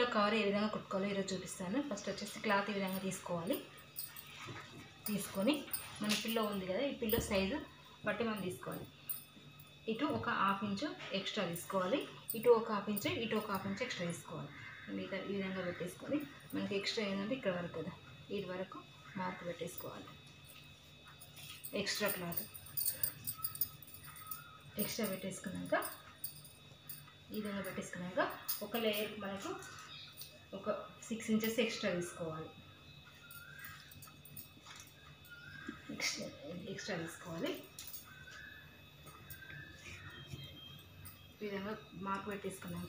pillow cover ఏ విధంగా కుట్టుకోవాలో ఈరోజు చూపిస్తాను ఫస్ట్ వచ్చేసి క్లాత్ ఈ విధంగా తీసుకోవాలి తీసుకొని మన పిల్లో ఉంది కదా ఈ పిల్లో సైజు బట్టి మనం తీసుకోవాలి ఇటు ఒక హాఫ్ ఇంచు ఎక్స్ట్రా తీసుకోవాలి ఇటు ఒక హాఫ్ ఇంచు ఇటు ఒక హాఫ్ ఇంచు ఎక్స్ట్రా తీసుకోవాలి మిగతా ఈ విధంగా పెట్టేసుకొని మనకి ఎక్స్ట్రా ఏంటంటే ఇక్కడ వరకు కదా ఇది వరకు మార్క్ పెట్టేసుకోవాలి ఎక్స్ట్రా క్లాత్ ఎక్స్ట్రా పెట్టేసుకున్నాక ఈ విధంగా పెట్టేసుకున్నాక ఒక లేయర్ మనకు ఒక సిక్స్ ఇంచెస్ ఎక్స్ట్రా తీసుకోవాలి ఎక్స్ట్రా ఎక్స్ట్రా తీసుకోవాలి ఈ విధంగా మార్క్ పెట్టేసుకున్నాక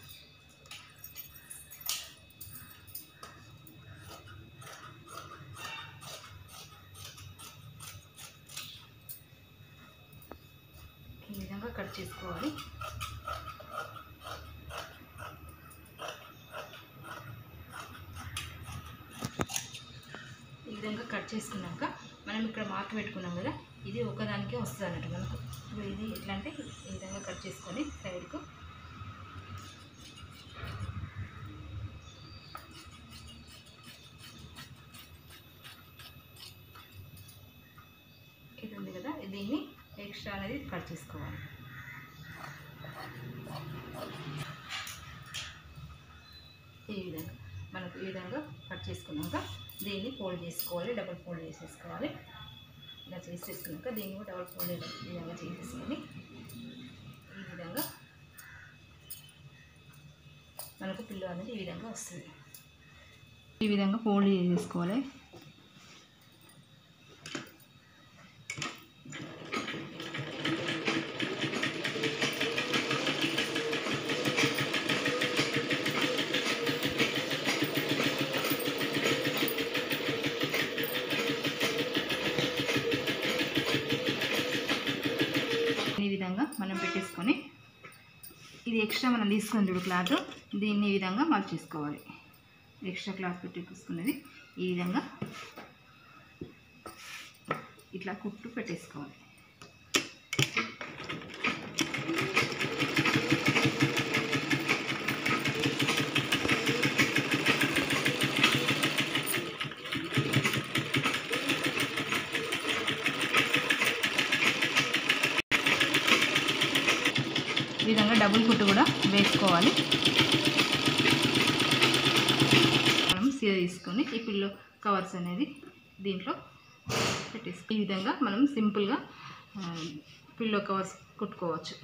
ఈ విధంగా కట్ చేసుకోవాలి ఈ విధంగా కట్ చేసుకున్నాక మనం ఇక్కడ మార్క్ పెట్టుకున్నాం కదా ఇది ఒకదానికే వస్తుంది అన్నట్టు మనకు ఇప్పుడు ఇది ఎట్లా అంటే ఈ విధంగా కట్ చేసుకొని సైడ్కు ఇది ఉంది కదా దీన్ని ఎక్స్ట్రా అనేది కట్ చేసుకోవాలి ఈ విధంగా మనకు ఈ విధంగా కట్ చేసుకున్నాక దీన్ని ఫోల్డ్ చేసుకోవాలి డబుల్ ఫోల్డ్ చేసేసుకోవాలి ఇలా చేసేసుకున్నాక దీన్ని కూడా డబుల్ ఫోల్డ్ ఈ విధంగా చేసేసుకొని ఈ విధంగా మనకు పిల్లో అనేది ఈ విధంగా వస్తుంది ఈ విధంగా ఫోల్డ్ చేసేసుకోవాలి ఈ విధంగా మనం పెట్టేసుకొని ఇది ఎక్స్ట్రా మనం తీసుకుని చూడు క్లాత్ దీన్ని ఈ విధంగా మర్చేసుకోవాలి ఎక్స్ట్రా క్లాత్ పెట్టేసుకున్నది ఈ విధంగా ఇట్లా కుట్టు పెట్టేసుకోవాలి ఈ విధంగా డబుల్ కుట్టు కూడా వేసుకోవాలి మనం సీర తీసుకొని ఈ పిల్లో కవర్స్ అనేది దీంట్లో పెట్టేసి ఈ విధంగా మనం సింపుల్గా పిల్లో కవర్స్ కుట్టుకోవచ్చు